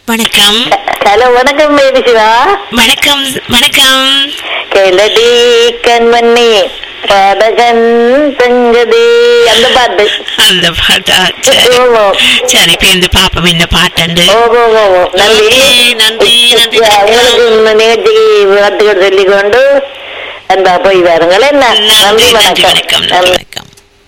வணக்கம் ஹலோ வணக்கம் பேபி சிவா வணக்கம் வணக்கம் கிளடி கண்மணி பாடகன் தங்கதி அந்த பாட்டு அந்த பாட்டா சரி ஓ, ஓ. சரி பேருந்து பாப்போம் இந்த பாட்டு ஓ ஓ ஓ ஓ. நன்றி Okay, நன்றி, நன்றி. உங்களுக்கு இந்த நிகழ்ச்சிக்கு வாழ்த்துக்கள் சொல்லிக் கொண்டு அந்த போய் வாருங்கள் என்ன நன்றி நன்றி வணக்கம் நன்றி வணக்கம்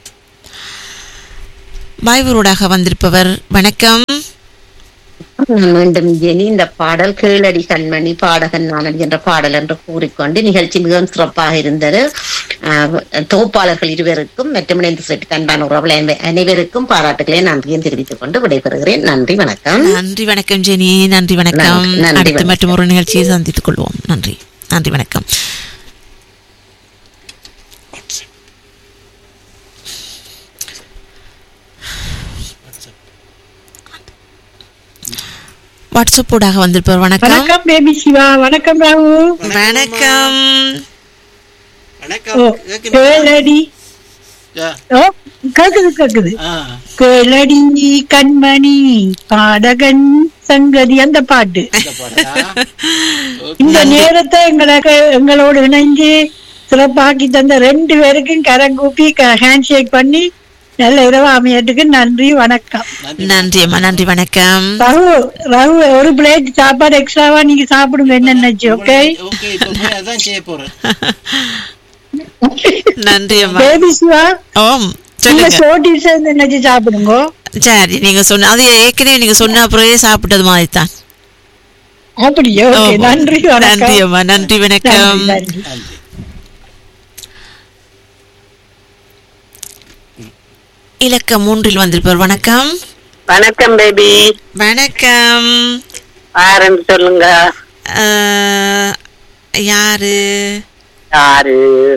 பாய்வரோடாக வந்திருப்பவர் வணக்கம் மீண்டும் ஜெனி இந்த பாடல் கீழடி கண்மணி பாடகன் நானடி என்ற பாடல் என்று கூறிக்கொண்டு நிகழ்ச்சி மிகவும் சிறப்பாக இருந்தது ஆஹ் தொகுப்பாளர்கள் இருவருக்கும் மற்றும் இணைந்து செட்டு கண்பான உறவுகள் அனை- அனைவருக்கும் பாராட்டுகளை நன்றியும் தெரிவித்துக் கொண்டு விடைபெறுகிறேன் நன்றி வணக்கம் நன்றி வணக்கம் ஜெனி நன்றி வணக்கம் நன்றி, நன்றி, அடுத்து வணக்கம். மற்றும் ஒரு நிகழ்ச்சியை சந்தித்துக் கொள்வோம் நன்றி நன்றி வணக்கம் வாட்ஸ்அப்போடாக வந்திருப்பவர் வணக்கம் வணக்கம் பேபி சிவா வணக்கம் ராகு வணக்கம் வணக்கம் ஓ, கேக்குதா? கேளடி ஆ, ஓ கேக்குது கேக்குது ஆ, கேளடி கண்மணி பாடகன் சங்கதி அந்த பாட்டு இந்த பாடலா? இந்த நேரத்தை எங்களுக்கு எங்களோடு இணைஞ்சு சிறப்பாக்கி தந்த ரெண்டு பேருக்கும் கரங்கூப்பி ஹேண்ட் ஷேக் பண்ணி நல்ல இரவு அமையத்துக்கு நன்றி வணக்கம் நன்றி அம்மா நன்றி வணக்கம் ரகு ரகு ஒரு பிளேட் சாப்பாடு எக்ஸ்ட்ராவா நீங்க சாப்பிடுங்க என்னென்ன ஓகே ஓகே இப்ப போய் அதான் செய்ய போறேன் நன்றி அம்மா பேபி சிவா ஓம் நீங்க சொல்லுங்க சோட்டிஸ் என்னச்சு சாப்பிடுங்க சரி நீங்க சொன்ன அது ஏற்கனவே நீங்க சொன்ன அப்புறமே சாப்பிட்டது மாதிரி தான் அப்படியே ஓகே ஆமா. நன்றி நன்றி வணக்கம் அம்மா நன்றி வணக்கம் நன்றி, நன்றி. நன்றி இலக்கம் மூன்றில் வந்திருப்பவர் வணக்கம் வணக்கம் பேபி வணக்கம் யாருன்னு சொல்லுங்க அஹ், யாரு யாரு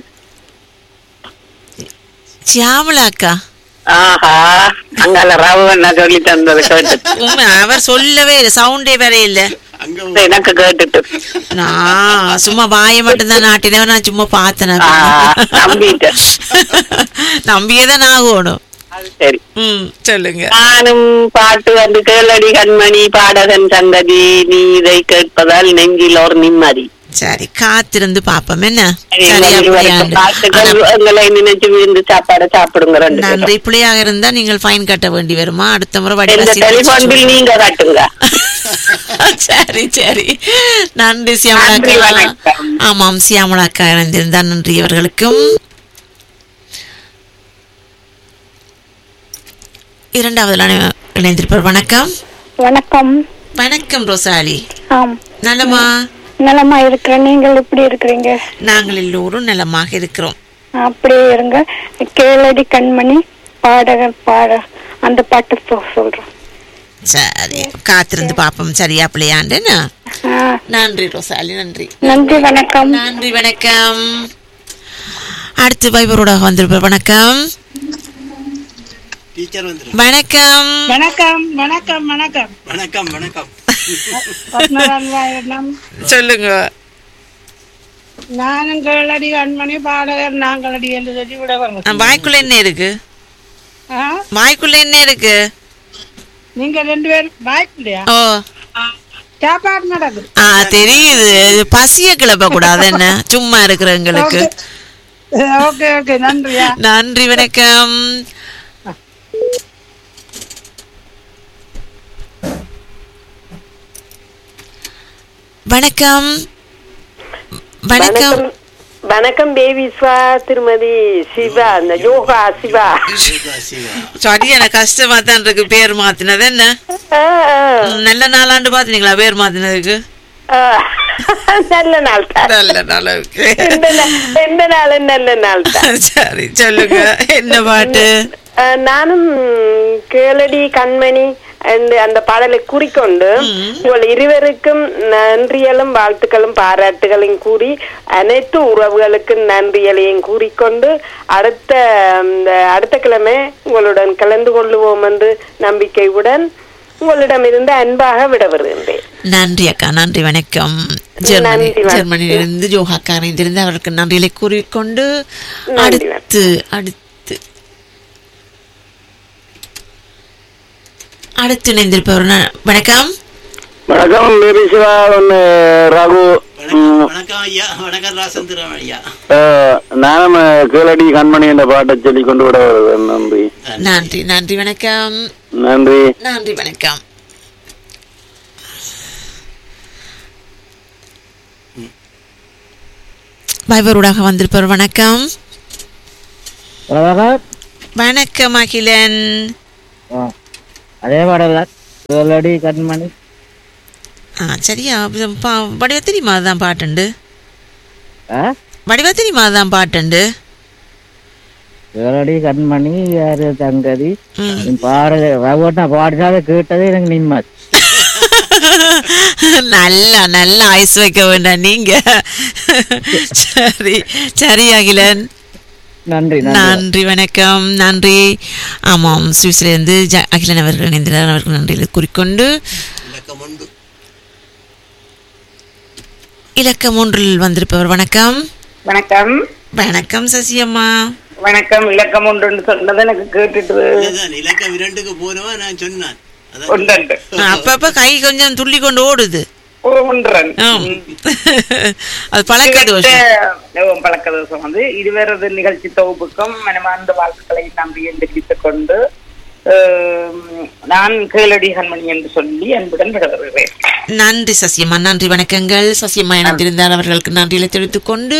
சியாமலா அக்கா ஆஹா அங்கால ரவு என்ன சொல்லி தந்தது கேட்டுட்டு உண்மை அவர் சொல்லவே இல்லை சவுண்டே வேற இல்ல அங்க எனக்கு கேட்டுட்டு நான் சும்மா வாயை மட்டும்தான் நாட்டினவன் நான் சும்மா பார்த்தேன் ஆ, நம்பிட்டேன் நம்பியே தான் ஆகணும் அது சரி ம் சொல்லுங்க நானும் பாட்டு வந்து கேளடி கண்மணி பாடகன் சங்கதி நீ இதை கேட்பதால் நெஞ்சில் ஒரு நிம்மதி சரி காத்திருந்து பாப்போம் என்ன சரி, சரியா நன்றி, வணக்கம். புள்ளையாண்டு. வாழ்த்துக்கள். ஆனா, எங்களை நினைச்சு விழுந்து சாப்பாடு சாப்பிடுங்க ரெண்டு பேரும். நன்றி பிள்ளையாக இருந்தா நீங்கள் ஃபைன் கட்ட வேண்டி வருமா அடுத்த முறை வடிவா இந்த சிரிச்சு டெலிபோன் பில் நீங்க கட்டுங்க சரி சரி நன்றி நன்றி, சியாமலாக்கா வணக்கம். ஆமாம் சியாமலாக்கா இணைந்திருந்தார் நன்றி அவர்களுக்கும் இரண்டாவது இணைந்திருப்பார் வணக்கம் வணக்கம் வணக்கம் ரோசாலி ஆம் நலமா நலமா இருக்கிறேன் நீங்கள் எப்படி இருக்கிறீங்க நாங்கள் எல்லோரும் நலமாக இருக்கிறோம் அப்படியே இருங்க கேளடி கண்மணி பாடகர் பாட அந்த பாட்டு சொ- சொல்றோம் சரி காத்திருந்து பாப்போம் சரியா பிள்ளையாண்டுன்னு ஆ, நன்றி ரோசாலி நன்றி நன்றி வணக்கம் நன்றி வணக்கம் அடுத்து வைபரோட வந்திருப்பார் வணக்கம் டீச்சர் வந்துரு வணக்கம் வணக்கம் வணக்கம் வணக்கம் வணக்கம் வணக்கம் பத்மநாபன் சொல்லுங்க நானும் கேளடி கண்மணி பாடகர் நாங்களடி என்று சொல்லி விட ஆ, வரணும் வாய்க்குள்ள என்ன இருக்கு வாய்க்குள்ள என்ன இருக்கு நீங்க ரெண்டு பேரும் பாய்க்கலையா ஓ சாப்பாடு நடக்குது ஆ தெரியுது இது பசிய கிளப்ப கூடாது என்ன சும்மா இருக்கிறவங்களுக்கு ஓகே ஓகே நன்றியா நன்றி வணக்கம் வணக்கம் வணக்கம் வணக்கம் பேபி ஸ்வா திருமதி சிவா இந்த யோகா சிவா சிவா, சிவா. சரியான கஷ்டமா தான் இருக்கு பேர் மாத்தினது என்ன ஆ, ஆ. ம், நல்ல நாளாண்டு பாத்தீங்களா பேர் மாத்தினதுக்கு ஆ. நல்ல நாள் தான் நல்ல நாளா இருக்கு எந்த நா- எந்த நாளும் நல்ல நாள் தான் சரி சொல்லுங்க என்ன பாட்டு ஆ, நானும் கேளடி கண்மணி அந்த அந்த பாடலை குறிக்கொண்டு உங்கள் இருவருக்கும் நன்றியலும் வாழ்த்துக்களும் பாராட்டுகளையும் கூறி அனைத்து உறவுகளுக்கும் நன்றியலையும் கூறிக்கொண்டு அடுத்த இந்த அடுத்த கிழமை உங்களுடன் கலந்து கொள்ளுவோம் என்று நம்பிக்கையுடன் உங்களிடமிருந்து அன்பாக விட வருகின்றேன் நன்றி அக்கா நன்றி வணக்கம் ஜெர்மனி நன்றி, வணக்கம். ஜெர்மனியிலிருந்து ஜோஹா அக்கா இணைந்திருந்து அவருக்கு நன்றிகளை கூறிக்கொண்டு நன்றி, அடுத்து அடுத்து அடுத்து இணைந்திருப்பவர் ந- வணக்கம் வணக்கம் பேபி சிவா ஒன்று ரகு வணக்கம் வணக்கம் ஐயா வணக்கம் ராசந்திரம் ஐயா அஹ், நானும் அஹ், கீழடி கண்மணி என்ற பாட்டை சொல்லி கொண்டு விட வருவேன் நன்றி நன்றி நன்றி வணக்கம் நன்றி நன்றி வணக்கம் வைபரூடாக வந்திருப்பவர் வணக்கம் வணக்கம் அகிலன் அதே பாடல் தான் கேளடி கண்மணி ஆ சரியா ப- பா- வடிவ தெரியுமா அதுதான் பாட்டுண்டு ஆ வடிவ தெரியுமா அதுதான் பாட்டுண்டு கேளடி கண்மணி யாரு தங்கதி ம். நீ பாடல ரகோட்டா பாடினாலே கேட்டதே எனக்கு நிம்மதி நல்லா நல்லா ஐஸ் வைக்க வேண்டாம் நீங்க சரி சரி அகிலன் நன்றி நன்றி நன்றி வணக்கம் நன்றி ஆமாம் சுவிஸ்லேருந்து ஜ அகிலன் அவர்கள் இணைந்திருந்தார் அவர்கள் நன்றியை கூறிக்கொண்டு இலக்கம் உண்டு இலக்கம் ஒன்றில் வந்திருப்பவர் வணக்கம் வணக்கம் வணக்கம் சசியம்மா வணக்கம் இலக்கம் ஒன்று சொன்னது எனக்கு கேட்டுட்டு அதுதான் இலக்கம் இரண்டுக்கு போனவா நான் சொன்னான் அதான் ஒன்று அப்பப்ப கை கொஞ்சம் துள்ளி கொண்டு ஓடுது ஒன்றன் ஆம். அது பழக்க தோஷம் பழக்க தோஷம் வந்து இருவரது நிகழ்ச்சி தொகுப்புக்கும் மனமார்ந்த வாழ்த்துக்களை நம்பி தெரிவித்துக் கொண்டு ஆம், நான் கேளடி கண்மணி என்று சொல்லி அன்புடன் விடவருகிறேன் நன்றி சசியம்மா நன்றி வணக்கங்கள் சசியம்மா இணைந்திருந்தார் அவர்களுக்கு நன்றிகளை தெரிவித்துக் கொண்டு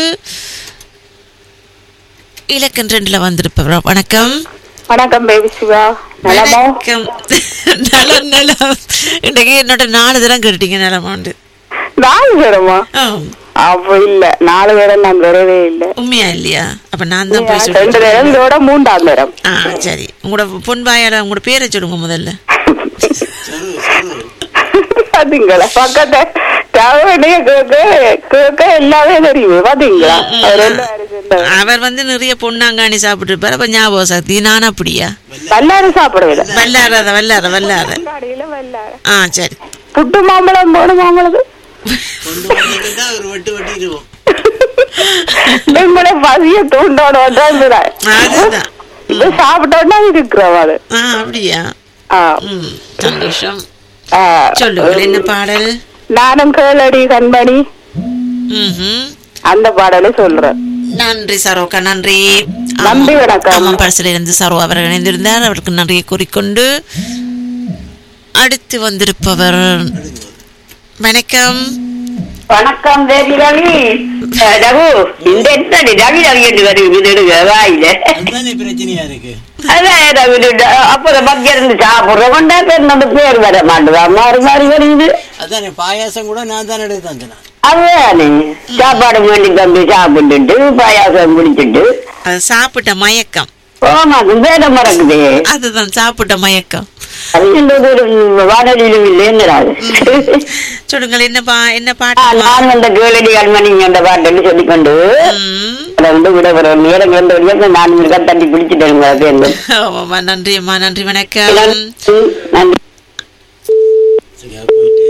இலக்கம் ரெண்டுல வந்திருப்பவர் வணக்கம் வணக்கம் பேபி சிவா நலமா வணக்கம் நலம் நலம் இன்றைக்கு என்னோட நாலு தரம் கேட்டீங்க நலமாண்டு நாலு பேருமா ஆம். அப்ப இல்ல நாலு பேரும் நான் வரவே இல்ல உண்மையா இல்லையா அப்ப நான் தான் போய் ரெண்டு சொல்றேன் பேரும் இதோட மூன்றாம் பேரம் ஆ சரி உங்களோட பொன் வாயால உங்களோட பேரை சொல்லுங்க முதல்ல சரு சரு பாத்தீங்களா பக்கத்தை தவணைய கேட்க கேட்க எல்லாமே தெரியும் பாத்தீங்களா அவர் எல்லாரும் சொன்னது. அவர் வந்து நிறைய பொன்னாங்காணி சாப்பிட்டு இருப்பாரு அப்ப ஞாபக சக்தி நான் அப்படியா வல்லாரம் சாப்பிடுவேன் வல்லாராத வல்லார வல்லார கடையில வல்லாரம் ஆ சரி புட்டு மாம்பழம் போன மாம்பழம் கொண்டு வந்ததுன்னா ஒரு வெட்டு வெட்டிடுவோம் எங்களை பசிய தூண்டோட தான் அதுதான் இது சாப்பிட்டோன்னா இருக்கிறோம் அது ஆ அப்படியா ஆ. ம் சந்தோஷம் ஆ. சொல்லுங்கள் என்ன பாடல் நானும் கேளடி கண்மணி ம்ஹும். அந்த பாடலை சொல்றேன் நன்றி சரோக்கா நன்றி நன்றி, வணக்கம். ஆமாம் பரிசில் இருந்து சரோ அவர் இணைந்திருந்தார் அவருக்கு நன்றியை கூறிக்கொண்டு அடுத்து வந்திருப்பவர் வணக்கம் வணக்கம் தேவி ரவி அஹ், ரகு இந்த எத்தனை ரவி ரவி என்று வருது விடுங்க வாயில அதுதானே பிரச்சனையா இருக்கு அதான் ரவி ட- அப்ப மத்திய இருந்து சாப்பிடுறவன்டா பேர் நம்ம பேர் வர மாட்டுதா மாறி மாறி வருது அதானே பாயாசம் கூட நான் தான் எடுத்து தந்தேன் அதுதானே சாப்பாடு வேண்டி தம்பி சாப்பிட்டுட்டு பாயாசம் குடிச்சிட்டு அது சாப்பிட்ட மயக்கம் போமா வேலை மறக்குது அதுதான் சாப்பிட்ட மயக்கம் அது இந்த ஒரு வானொலியிலும் இல்லைங்கிறாரு சொல்லுங்கள் என்ன பா என்ன ஆ, பாட்டு நான் அந்த கேளடி கண்மணி அந்த பாட்டுன்னு சொல்லிக்கொண்டு ம். அதை வந்து விட ஒரு நேரம் ரெண்டு வழியாக நான் இருக்கா தட்டி பிடிச்சிட்டேன் சேர்ந்து ஆமாம்மா நன்றி அம்மா நன்றி வணக்கம் நன்றி சரியா போயிட்டு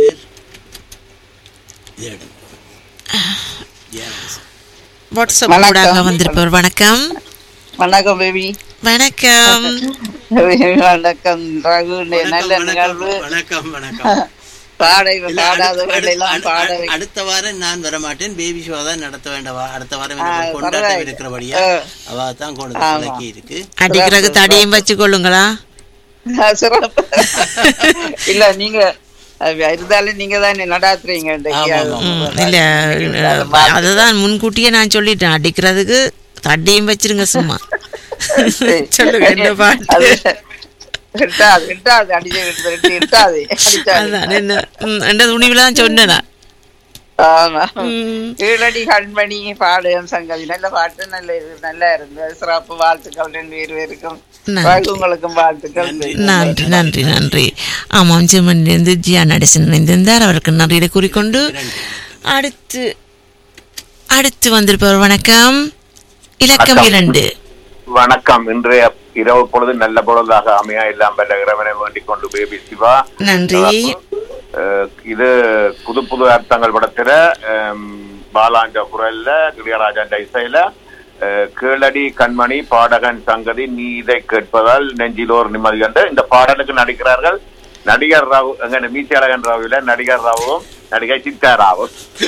இது எடு. Yes. வாட்ஸ்அப் வணக்கம். ஊடாக வந்திருப்பவர் வணக்கம் வணக்கம் பேபி வணக்கம் வணக்கம் ரகு நல்ல வணக்கம், நிகழ்வு வணக்கம் வணக்கம் பாடை இல்ல, பாடாதவர்கள் அடுத்த- எல்லாம் அடுத்த- பாட அடுத்த- அடுத்த வாரம் நான் வர மாட்டேன் பேபி ஷோ தான் நடத்த வேண்டவா அடுத்த வாரம் ஆ, எனக்கு கொண்டாட்டம் பரவாயில்லை. இருக்கிறபடியா ஆ. அவ தான் கொண்டு ஆமா. விளக்கி இருக்கு அடிக்கிறதுக்கு தடியும் வச்சுக்கொள்ளுங்களா சிறப்பு இல்ல நீங்க அது இருந்தாலும் நீங்க தானே நடாத்துறீங்க இன்றைக்கு. ஆமா, அது ஆமா. ம், இல்ல அஹ், அதுதான் முன்கூட்டியே நான் சொல்லிட்டேன் அடிக்கிறதுக்கு தடியும் வச்சிருங்க சும்மா சொல்லுங்க என்ன பாட்டு அது இட்டாது இட்டாது அடிச்சு இட்டாது இட்டாது அதான் என்ன ம், என்ற துணிவுல தான் சொன்னேன் நான். ஆமா ம். கீழடி கண்மணி பாடுகம் சங்கதி நல்ல பாட்டு நல்ல இது நல்லா இருந்தது சிறப்பு வாழ்த்துக்கள் ரெண்டு பேர் பேருக்கும் நன்றி. ரகு உங்களுக்கும் வாழ்த்துக்கள் நன்றி நன்றி நன்றி ஆமாம் ஜெர்மனிலிருந்து ஜியா நடேசன் இணைந்திருந்தார் அவருக்கு நன்றியை கூறிக்கொண்டு அடுத்து அடுத்து வந்திருப்பவர் வணக்கம் இலக்கம் வணக்கம். இரண்டு வணக்கம் இன்றைய இரவு பொழுது நல்ல பொழுதாக அமையா எல்லாம் பெற்ற இறைவனை வேண்டிக் கொண்டு பேபி சிவா நன்றி அஹ், இது புது புது அர்த்தங்கள் படத்துல அம், பாலாஞ்ச குரல்ல இளையராஜா இசையில அஹ், கீழடி கண்மணி பாடகன் சங்கதி நீ இதை கேட்பதால் நெஞ்சிலோர் நிம்மதி கண்டு இந்த பாடலுக்கு நடிக்கிறார்கள் நடிகர் ராவ் எங்க மீச்சழகன் ராவுல நடிகர் ராவும் நடிகை சித்தா ராவும்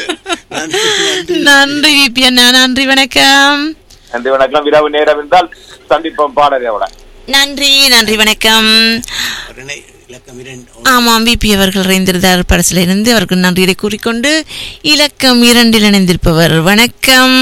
நன்றி விபி அண்ணா நன்றி வணக்கம் நன்றி வணக்கம் இரவு நேரம் இருந்தால் சந்திப்போம் பாடலையோட நன்றி நன்றி வணக்கம் உடனே இலக்கம் இரண்டு ஆமாம் விபி அவர்கள் இணைந்திருந்தார் படத்தில் இருந்து அவருக்கு நன்றியை கூறிக்கொண்டு இலக்கம் இரண்டில் இணைந்திருப்பவர் வணக்கம்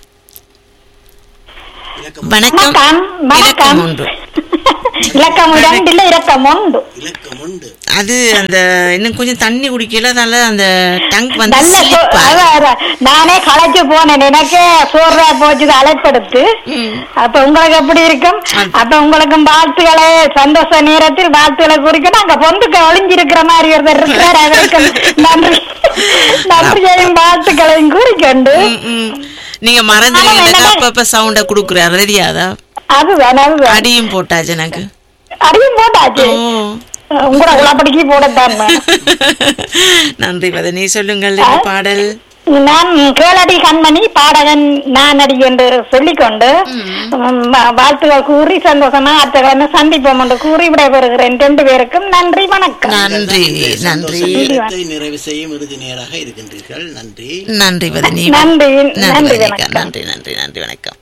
வணக்கம் இலக்கம் ஒன்று இலக்கம் இரண்டுல இலக்கம் ஒன்று இலக்கம் உண்டு அது அந்த இன்னும் கொஞ்சம் தண்ணி குடிக்கல அதனால அந்த டங்க் வந்து நல்ல சோ- slip ஆகுது. அதான், அதான். நானே களைச்சு போனேன் எனக்கு சோர்றா போச்சு அழைப்படுத்து அப்ப உங்களுக்கு எப்படி இருக்கும் அப்ப உங்களுக்கு வாழ்த்துக்களை சந்தோஷ நேரத்தில் வாழ்த்துக்களை குறிக்கணும் அங்க பொந்துக்கு ஒளிஞ்சிருக்கிற மாதிரி ஒருத்தர் இருக்கிறார் அவருக்கு நன்றி நன்றியையும் வாழ்த்துக்களையும் கூறிக்கொண்டு நீங்க மறந்துடுவீங்க அப்பப்ப சவுண்ட குடுக்குறாரு ரெடியாதா அதுதான் அதுதான் அடியும் போட்டாச்சு எனக்கு அடியும் போட்டாச்சு உங்களோட குளப்படிக்கு போடத்தான் வேணும். நன்றி வதனி சொல்லுங்கள் இந்த பாடல் நான் கேளடி கண்மணி பாடகன் நான் அடி என்று சொல்லிக்கொண்டு ம், வா- வாழ்த்துக்கள் கூறி சந்தோஷமா அத்தனை சந்திப்போம் என்று கூறி விடைபெறுகிறேன் ரெண்டு பேருக்கும் நன்றி வணக்கம் நன்றி நன்றி நேரத்தை நிறைவு செய்யும் இறுதி நேராக இருக்கின்றீர்கள் நன்றி நன்றி வதனி நன்றி, நன்றி நன்றி, வதனிகா. வணக்கம். நன்றி நன்றி நன்றி வணக்கம்